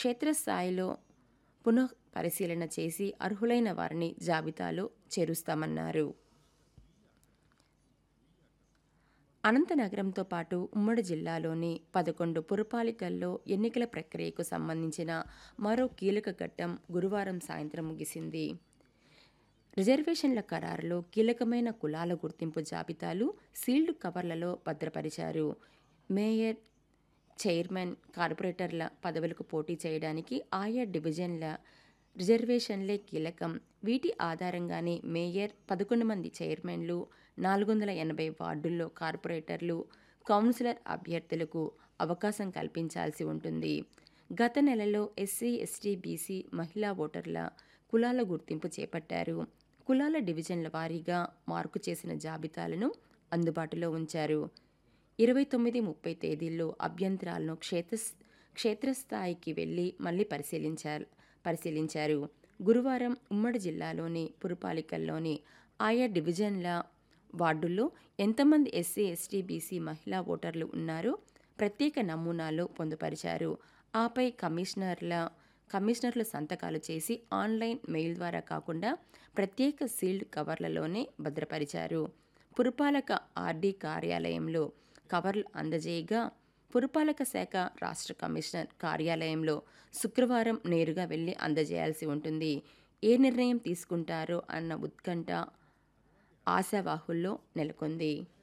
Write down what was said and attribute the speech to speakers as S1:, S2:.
S1: క్షేత్రస్థాయిలో పునః పరిశీలన చేసి అర్హులైన వారిని జాబితాలో చేరుస్తామన్నారు అనంతనగరంతో పాటు ఉమ్మడి జిల్లాలోని పదకొండు పురపాలికల్లో ఎన్నికల ప్రక్రియకు సంబంధించిన మరో కీలక ఘట్టం గురువారం సాయంత్రం ముగిసింది రిజర్వేషన్ల ఖరారులో కీలకమైన కులాల గుర్తింపు జాబితాలు సీల్డ్ కవర్లలో భద్రపరిచారు మేయర్ చైర్మన్ కార్పొరేటర్ల పదవులకు పోటీ చేయడానికి ఆయా డివిజన్ల రిజర్వేషన్లే కీలకం వీటి ఆధారంగానే మేయర్ పదకొండు మంది చైర్మన్లు నాలుగు వందల ఎనభై వార్డుల్లో కార్పొరేటర్లు కౌన్సిలర్ అభ్యర్థులకు అవకాశం కల్పించాల్సి ఉంటుంది గత నెలలో ఎస్సీ ఎస్టీ బీసీ మహిళా ఓటర్ల కులాల గుర్తింపు చేపట్టారు కులాల డివిజన్ల వారీగా మార్కు చేసిన జాబితాలను అందుబాటులో ఉంచారు ఇరవై తొమ్మిది ముప్పై తేదీల్లో అభ్యంతరాలను క్షేత్ర క్షేత్రస్థాయికి వెళ్ళి మళ్ళీ పరిశీలించారు పరిశీలించారు గురువారం ఉమ్మడి జిల్లాలోని పురపాలికల్లోని ఆయా డివిజన్ల వార్డుల్లో ఎంతమంది ఎస్సీ ఎస్టీ బీసీ మహిళా ఓటర్లు ఉన్నారో ప్రత్యేక నమూనాలో పొందుపరిచారు ఆపై కమిషనర్ల కమిషనర్ల సంతకాలు చేసి ఆన్లైన్ మెయిల్ ద్వారా కాకుండా ప్రత్యేక సీల్డ్ కవర్లలోనే భద్రపరిచారు పురపాలక ఆర్డీ కార్యాలయంలో కవర్లు అందజేయగా పురపాలక శాఖ రాష్ట్ర కమిషనర్ కార్యాలయంలో శుక్రవారం నేరుగా వెళ్లి అందజేయాల్సి ఉంటుంది ఏ నిర్ణయం తీసుకుంటారో అన్న ఉత్కంఠ ఆశావాహుల్లో నెలకొంది